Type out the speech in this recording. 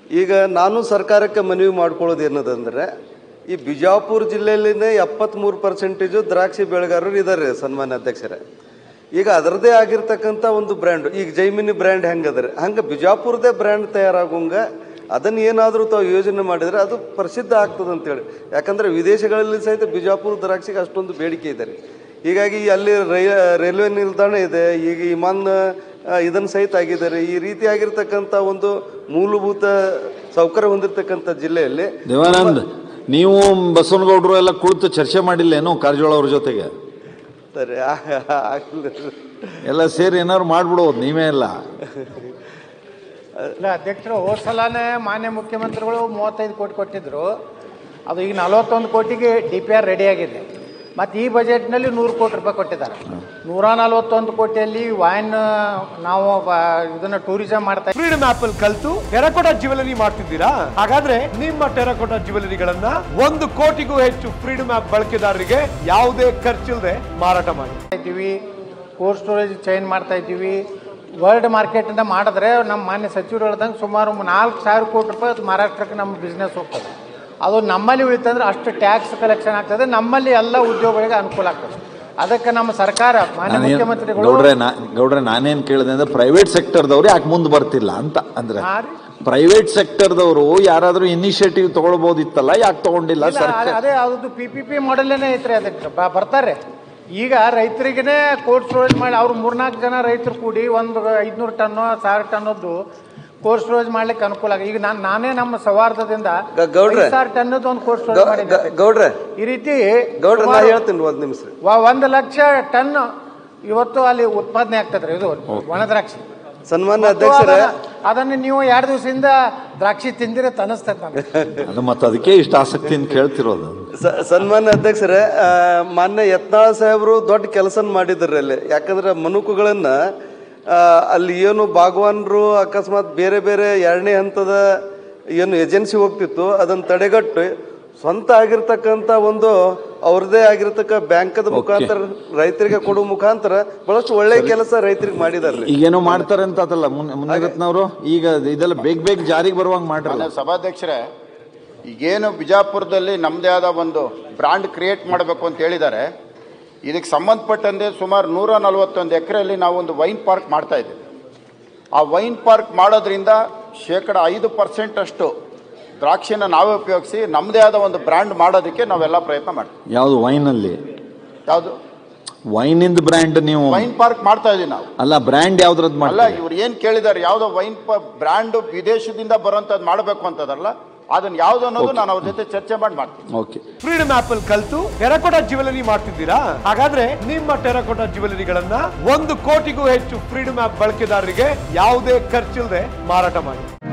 ಈಗ ನಾನು ಸರ್ಕಾರಕ್ಕೆ ಮನವಿ ಮಾಡ್ಕೊಳ್ಳೋದು ಏನದಂದ್ರೆ ಈ ಬಿಜಾಪುರ ಜಿಲ್ಲೆಯಲ್ಲಿನೇ ಎಪ್ಪತ್ತ್ಮೂರು ಪರ್ಸೆಂಟೇಜು ದ್ರಾಕ್ಷಿ ಬೆಳೆಗಾರರು ಇದ್ದಾರೆ ಸನ್ಮಾನ್ಯ ಅಧ್ಯಕ್ಷರೇ ಈಗ ಅದರದೇ ಆಗಿರ್ತಕ್ಕಂಥ ಒಂದು ಬ್ರ್ಯಾಂಡ್ ಈಗ ಜೈಮಿನಿ ಬ್ರ್ಯಾಂಡ್ ಹೆಂಗದ್ರೆ ಹಂಗೆ ಬಿಜಾಪುರದೇ ಬ್ರ್ಯಾಂಡ್ ತಯಾರಾಗೋಂಗ ಅದನ್ನು ಏನಾದರೂ ತಾವು ಯೋಜನೆ ಮಾಡಿದರೆ ಅದು ಪ್ರಸಿದ್ಧ ಆಗ್ತದೆ ಅಂತೇಳಿ ಯಾಕಂದರೆ ವಿದೇಶಗಳಲ್ಲಿ ಸಹಿತ ಬಿಜಾಪುರ ದ್ರಾಕ್ಷಿಗೆ ಅಷ್ಟೊಂದು ಬೇಡಿಕೆ ಇದೆ ರೀ ಹೀಗಾಗಿ ಅಲ್ಲಿ ರೈ ರೈಲ್ವೆ ನಿಲ್ದಾಣ ಇದೆ ಈಗ ವಿಮಾನ ಇದನ್ನು ಸಹಿತ ಆಗಿದ್ದಾರೆ ಈ ರೀತಿಯಾಗಿರ್ತಕ್ಕಂಥ ಒಂದು ಮೂಲಭೂತ ಸೌಕರ್ಯ ಹೊಂದಿರತಕ್ಕಂಥ ಜಿಲ್ಲೆಯಲ್ಲಿ ದೇವಾನಂದ್ ನೀವು ಬಸವನಗೌಡರು ಎಲ್ಲ ಕುಳಿತು ಚರ್ಚೆ ಮಾಡಿಲ್ಲ ಏನೋ ಕಾರಜೋಳ ಅವ್ರ ಜೊತೆಗೆ ಸರಿ ಆಗಲಿ ಎಲ್ಲ ಸೇರಿ ಏನಾದ್ರು ಮಾಡ್ಬಿಡೋದು ನೀವೇ ಎಲ್ಲ ಇಲ್ಲ ಅಧ್ಯಕ್ಷರು ಹೋದ ಸಲನೇ ಮಾನ್ಯ ಮುಖ್ಯಮಂತ್ರಿಗಳು ಮೂವತ್ತೈದು ಕೋಟಿ ಕೊಟ್ಟಿದ್ರು ಅದು ಈಗ ನಲವತ್ತೊಂದು ಕೋಟಿಗೆ ಡಿ ಪಿ ಆರ್ ರೆಡಿ ಆಗಿದೆ ಮತ್ತು ಈ ಬಜೆಟ್ನಲ್ಲಿ ನೂರು ಕೋಟಿ ರೂಪಾಯಿ ಕೊಟ್ಟಿದ್ದಾರೆ ನೂರ ನಲವತ್ತೊಂದು ಕೋಟಿಯಲ್ಲಿ ವೈನ್ ನಾವು ಬ- ಇದನ್ನ ಟೂರಿಸಂ ಮಾಡ್ತಾ ಫ್ರೀಡಮ್ ಆಪ್ ಅಲ್ಲಿ ಕಲ್ತು ಟೆರಕೋಟಾ ಜ್ಯುವೆಲರಿ ಮಾಡ್ತಿದ್ದೀರಾ ಹಾಗಾದ್ರೆ ನಿಮ್ಮ ಟೆರಕೋಟಾ ಜ್ಯುವೆಲರಿಗಳನ್ನ ಒಂದು ಕೋಟಿಗೂ ಹೆಚ್ಚು ಫ್ರೀಡಮ್ ಆಪ್ ಬಳಕೆದಾರರಿಗೆ ಯಾವುದೇ ಖರ್ಚಿಲ್ಲದೆ ಮಾರಾಟ ಮಾಡಿ ಇದ್ದೀವಿ ಕೋಲ್ಡ್ ಸ್ಟೋರೇಜ್ ಚೇಂಜ್ ಮಾಡ್ತಾ ಇದ್ದೀವಿ ವರ್ಲ್ಡ್ ಮಾರ್ಕೆಟಿಂದ ಮಾಡಿದ್ರೆ ನಮ್ಮ ಮಾನ್ಯ ಸಚಿವರು ಹೇಳ್ದಂಗೆ ಸುಮಾರು ನಾಲ್ಕು ಸಾವಿರ ಕೋಟಿ ರೂಪಾಯಿ ಅದು ಮಹಾರಾಷ್ಟ್ರಕ್ಕೆ ನಮ್ಮ ಬಿಸ್ನೆಸ್ ಹೋಗ್ತದೆ ಅದು ನಮ್ಮಲ್ಲಿ ಉಳಿತಂದ್ರೆ ಅಷ್ಟು ಟ್ಯಾಕ್ಸ್ ಕಲೆಕ್ಷನ್ ಆಗ್ತದೆ ನಮ್ಮಲ್ಲಿ ಎಲ್ಲ ಉದ್ಯೋಗಗಳಿಗೆ ಅನುಕೂಲ ಆಗ್ತದೆ ಅದಕ್ಕೆ ನಮ್ಮ ಸರ್ಕಾರ ಮಾನ್ಯ ನಾನೇನ್ ಮುಖ್ಯಮಂತ್ರಿಗಳು ಗೌಡ್ರೆ ನಾ ಗೌಡ್ರೆ ನಾನೇನ್ ಕೇಳಿದೆ ಅಂದ್ರೆ ಪ್ರೈವೇಟ್ ಸೆಕ್ಟರ್ದವ್ರು ಯಾಕೆ ಮುಂದೆ ಬರ್ತಿಲ್ಲ ಅಂತ ಅಂದ್ರೆ ಹಾ ರೀ. ಪ್ರೈವೇಟ್ ಸೆಕ್ಟರ್ದವರು ಯಾರಾದ್ರೂ ಇನಿಷಿಯೇಟಿವ್ ತಗೊಳ್ಬೋದಿತ್ತಲ್ಲ ಯಾಕೆ ತಗೊಂಡಿಲ್ಲ ಇಲ್ಲ, ಸರ್ಕಾರ ಅದೇ ಅದು ಪಿ ಪಿ ಪಿ ಮಾಡೆಲ್ಲೇನೆ ಐತ್ರಿ ಅದಕ್ಕೆ ಬ- ಬರ್ತಾರೆ ಈಗ ರೈತರಿಗೇ ಕೋಲ್ಡ್ ಸ್ಟೋರೇಜ್ ಮಾಡಿ ಅವ್ರು ಮೂರ್ನಾಲ್ಕು ಜನ ರೈತರು ಕೂಡಿ ಒಂದು ಐದುನೂರು ಟನ್ನು ಸಾವಿರ ಟನ್ನದ್ದು ಕೋಲ್ಡ್ ಸ್ಟೋರೇಜ್ ಮಾಡ್ಲಿಕ್ಕೆ ಅನುಕೂಲ ಆಗಿದೆ ಈಗ ನಾನು ನಾನೇ ನಮ್ಮ ಸೌಹಾರ್ದದಿಂದ ಗ- ಗೌಡ್ರೆ. ಐದು ಸಾವಿರ ಟನ್ನದ್ದು ಒಂದು ಕೋಲ್ಡ್ ಸ್ಟೋರೇಜ್ ಮಾಡಿದ್ದೆ ಗೌಡ್ರೆ ಈ ರೀತಿ ಗೌಡ್ರೆ ನಾ ಸುಮಾರು ಹೇಳ್ತೀನಿ ಒಂದು ನಿಮಿಷ ರೀ ವ- ಒಂದು ಲಕ್ಷ ಟನ್ ಇವತ್ತು ಅಲ್ಲಿ ಉತ್ಪಾದನೆ ಆಗ್ತದ್ರಿ ಇದು ಒಣ ದ್ರಾಕ್ಷಿ ಸನ್ಮಾನ್ಯ ಮತ್ತು ಅಧ್ಯಕ್ಷರೇ ಅದನ್ನ- ಅದನ್ನ ನೀವು ಎರಡು ದಿವಸದಿಂದ ದ್ರಾಕ್ಷಿ ತಿಂದಿರ ತನಸ್ತೈತೆ ನನಗೆ ಅದು ಮತ್ತೆ ಅದಕ್ಕೆ ಇಷ್ಟ ಆಸಕ್ತಿಯಿಂದ ಕೇಳ್ತಿರೋದು ಸ- ಸನ್ಮಾನ್ಯ ಅಧ್ಯಕ್ಷರೇ ಆ, ಮಾನ್ಯ ಯತ್ನಾಳ್ ಸಾಹೇಬರು ದೊಡ್ಡ ಕೆಲಸ ಮಾಡಿದ್ದಾರೆ ಅಲ್ಲಿ ಯಾಕಂದ್ರೆ ಮನುಕುಗಳನ್ನ ಆ, ಅಲ್ಲಿ ಏನು ಬಾಗವಾನ್ರು ಅಕಸ್ಮಾತ್ ಬೇರೆ ಬೇರೆ ಎರಡನೇ ಹಂತದ ಏನು ಏಜೆನ್ಸಿ ಹೋಗ್ತಿತ್ತು ಅದನ್ನು ತಡೆಗಟ್ಟು ಸ್ವಂತ ಆಗಿರ್ತಕ್ಕಂಥ ಒಂದು ಅವ್ರದ್ದೇ ಆಗಿರ್ತಕ್ಕ ಬ್ಯಾಂಕದ ಮುಖಾಂತರ ರೈತರಿಗೆ ಕೊಡುವ ಮುಖಾಂತರ ಬಹಳಷ್ಟು ಒಳ್ಳೆ ಕೆಲಸ ರೈತರಿಗೆ ಮಾಡಿದಾರೆ ಈಗೇನೋ ಮಾಡ್ತಾರೆ ಅಂತ ಅದಲ್ಲ ಮುನಿರತ್ನವರು ಈಗ ಇದೆಲ್ಲ ಬೇಗ ಬೇಗ ಜಾರಿಗೆ ಬರುವಂಗ್ ಮಾಡ್ರಲ್ಲ ಮಾನ್ಯ ಸಭಾಧ್ಯಕ್ಷರೇ ಈಗೇನು ಬಿಜಾಪುರದಲ್ಲಿ ನಮ್ಮದೇ ಆದ ಒಂದು ಬ್ರ್ಯಾಂಡ್ ಕ್ರಿಯೇಟ್ ಮಾಡಬೇಕು ಅಂತ ಹೇಳಿದ್ದಾರೆ ಇದಕ್ಕೆ ಸಂಬಂಧಪಟ್ಟಂತೆ ಸುಮಾರು ನೂರ ನಲವತ್ತೊಂದು ಎಕರೆಯಲ್ಲಿ ನಾವು ಒಂದು ವೈನ್ ಪಾರ್ಕ್ ಮಾಡ್ತಾ ಇದ್ದೀವಿ ಆ ವೈನ್ ಪಾರ್ಕ್ ಮಾಡೋದ್ರಿಂದ ಶೇಕಡ ಐದು ಪರ್ಸೆಂಟ್ ಅಷ್ಟು ದ್ರಾಕ್ಷಿನ ನಾವೇ ಉಪಯೋಗಿಸಿ ನಮ್ಮದೇ ಆದ ಒಂದು ಬ್ರ್ಯಾಂಡ್ ಮಾಡೋದಕ್ಕೆ ನಾವೆಲ್ಲ ಪ್ರಯತ್ನ ಮಾಡ್ತೀವಿ ಯಾವ್ದು ವೈನ್ ಅಲ್ಲಿ ಯಾವುದು ವೈನಿಂದ ಬ್ರ್ಯಾಂಡ್ ನೀವು ವೈನ್ ಪಾರ್ಕ್ ಮಾಡ್ತಾ ಇದೀವಿ ನಾವು ಅಲ್ಲ ಬ್ರ್ಯಾಂಡ್ ಯಾವ್ದ್ರದ್ದು ಅಲ್ಲ ಮಾಡ್ತೀವಿ ಇವ್ರು ಏನು ಕೇಳಿದ್ದಾರೆ ಯಾವುದೋ ವೈನ್ ಬ್ರ್ಯಾಂಡ್ ವಿದೇಶದಿಂದ ಬರೋಂಥದ್ದು ಮಾಡಬೇಕು ಅಂತದಲ್ಲ ಅದನ್ನ ಯಾವ್ದು ಅನ್ನೋದು ನಾನು ಅವ್ರ ಜೊತೆ ಚರ್ಚೆ ಮಾಡಿ ಮಾಡ್ತೀನಿ ಓಕೆ ಫ್ರೀಡಮ್ ಆಪ್ ಅಲ್ಲಿ ಕಲ್ತು ಟೆರಕೋಟಾ ಜ್ಯುವೆಲರಿ ಮಾಡ್ತಿದ್ದೀರಾ ಹಾಗಾದ್ರೆ ನಿಮ್ಮ ಟೆರಕೋಟಾ ಜ್ಯುವೆಲರಿಗಳನ್ನ ಒಂದು ಕೋಟಿಗೂ ಹೆಚ್ಚು ಫ್ರೀಡಮ್ ಆಪ್ ಬಳಕೆದಾರರಿಗೆ ಯಾವುದೇ ಖರ್ಚಿಲ್ಲದೆ ಮಾರಾಟ ಮಾಡಿ